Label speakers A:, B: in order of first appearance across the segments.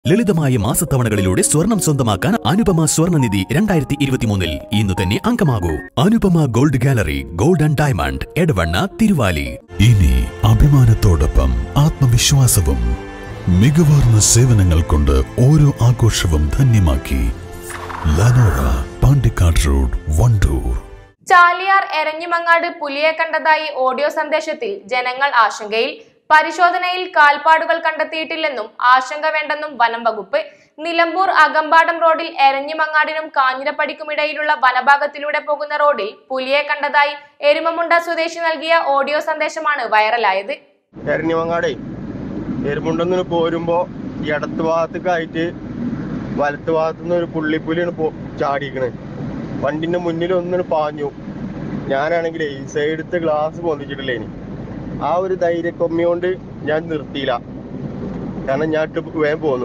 A: ലളിതമായ മാസത്തവണകളിലൂടെ സ്വർണം സ്വന്തമാക്കാൻ അനുപമ സ്വർണ്ണനിധി രണ്ടായിരത്തി ഇരുപത്തിമൂന്നിൽ ഇന്ന് തന്നെ അംഗമാകൂ Anupama gold gallery gold and diamond Edavanna Thiruvali
B: ഇനി അഭിമാനത്തോടൊപ്പം ആത്മവിശ്വാസവും മികവാർന്ന സേവനങ്ങൾ കൊണ്ട് ഓരോ ആഘോഷവും ധന്യമാക്കി ലനോറ പാണ്ടിക്കാട് റോഡ് വണ്ടൂർ
C: ചാലിയാർ എരഞ്ഞിമങ്ങാട് പുലിയെ കണ്ടതായി ഓഡിയോ സന്ദേശത്തിൽ ജനങ്ങൾ ആശങ്കയിൽ പരിശോധനയിൽ കാൽപ്പാടുകൾ കണ്ടെത്തിയിട്ടില്ലെന്നും ആശങ്ക വേണ്ടെന്നും വനം വകുപ്പ് നിലമ്പൂർ അകമ്പാടം റോഡിൽ എരഞ്ഞിമങ്ങാടിനും കാഞ്ഞിരപ്പടിക്കുമിടയിലുള്ള വനഭാഗത്തിലൂടെ പോകുന്ന റോഡിൽ പുലിയെ കണ്ടതായി എരുമമുണ്ട സ്വദേശി നൽകിയ ഓഡിയോ സന്ദേശമാണ് വൈറലായത്
D: എരഞ്ഞിമങ്ങാടേ എരുമുണ്ടെന്ന് പോരുമ്പോ ഇടത്ത് ഭാഗത്തേക്കായിട്ട് വലത്ത് ഭാഗത്തുനിന്ന് ഒരു പുള്ളിപ്പുലിയാണ് പോ ചാടിക്കണ് വണ്ടിന്റെ മുന്നിൽ ഒന്നിന് പാഞ്ഞു ഞാനാണെങ്കിലേ ഈ സൈഡത്തെ ഗ്ലാസ് പൊന്തിച്ചിട്ടില്ലേ ഇനി ആ ഒരു ധൈര്യക്കൊമ്മ കൊണ്ട് ഞാൻ നിർത്തിയില്ല കാരണം ഞാൻ ഇട്ട് വേഗം പോന്നു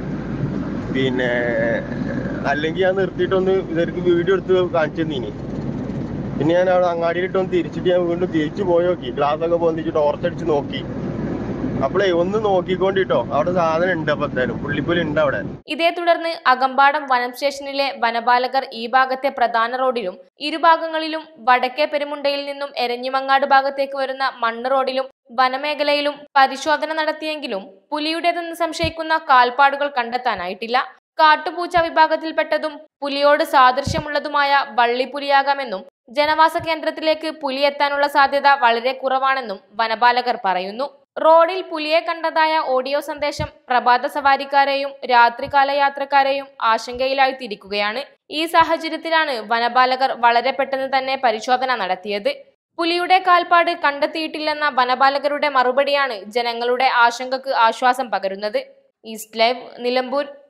D: പിന്നെ അല്ലെങ്കിൽ ഞാൻ നിർത്തിയിട്ടൊന്ന് ഇവർക്ക് വീഡിയോ എടുത്ത് കാണിച്ചു തന്നീനി പിന്നെ ഞാൻ അവിടെ അങ്ങാടിയിലിട്ടൊന്ന് തിരിച്ചിട്ട് ഞാൻ വീണ്ടും തിരിച്ചു പോയി നോക്കി ഗ്ലാസ് ഒക്കെ പൊന്തിച്ച് ടോർച്ചടിച്ച് നോക്കി അപ്പളേ ഒന്ന് നോക്കിക്കൊണ്ടിട്ടോ അവിടെ സാധനം ഉണ്ട് അപ്പൊ എന്തായാലും പുള്ളിപ്പുലി ഉണ്ട് അവിടെ
C: ഇതേ തുടർന്ന് അകമ്പാടം വനം സ്റ്റേഷനിലെ വനപാലകർ ഈ ഭാഗത്തെ പ്രധാന റോഡിലും ഇരുഭാഗങ്ങളിലും വടക്കേ പെരുമുണ്ടയിൽ നിന്നും എരഞ്ഞിമങ്ങാട് ഭാഗത്തേക്ക് വരുന്ന മണ്ണ് റോഡിലും വനമേഖലയിലും പരിശോധന നടത്തിയെങ്കിലും പുലിയുടേതെന്ന് സംശയിക്കുന്ന കാൽപ്പാടുകൾ കണ്ടെത്താനായിട്ടില്ല കാട്ടുപൂച്ച വിഭാഗത്തിൽപ്പെട്ടതും പുലിയോട് സാദൃശ്യമുള്ളതുമായ വള്ളിപ്പുലിയാകാമെന്നും ജനവാസ കേന്ദ്രത്തിലേക്ക് പുലി എത്താനുള്ള സാധ്യത വളരെ കുറവാണെന്നും വനപാലകർ പറയുന്നു റോഡിൽ പുലിയെ കണ്ടതായ ഓഡിയോ സന്ദേശം പ്രഭാത സവാരിക്കാരെയും രാത്രികാല യാത്രക്കാരെയും ആശങ്കയിലാഴ്ത്തിയിരിക്കുകയാണ് ഈ സാഹചര്യത്തിലാണ് വനപാലകർ വളരെ പെട്ടെന്ന് തന്നെ പരിശോധന നടത്തിയത് പുലിയുടെ കാൽപ്പാട് കണ്ടെത്തിയിട്ടില്ലെന്ന വനപാലകരുടെ മറുപടിയാണ് ജനങ്ങളുടെ ആശങ്കക്ക് ആശ്വാസം പകരുന്നത് ഈസ്റ്റ് ലൈവ് നിലമ്പൂർ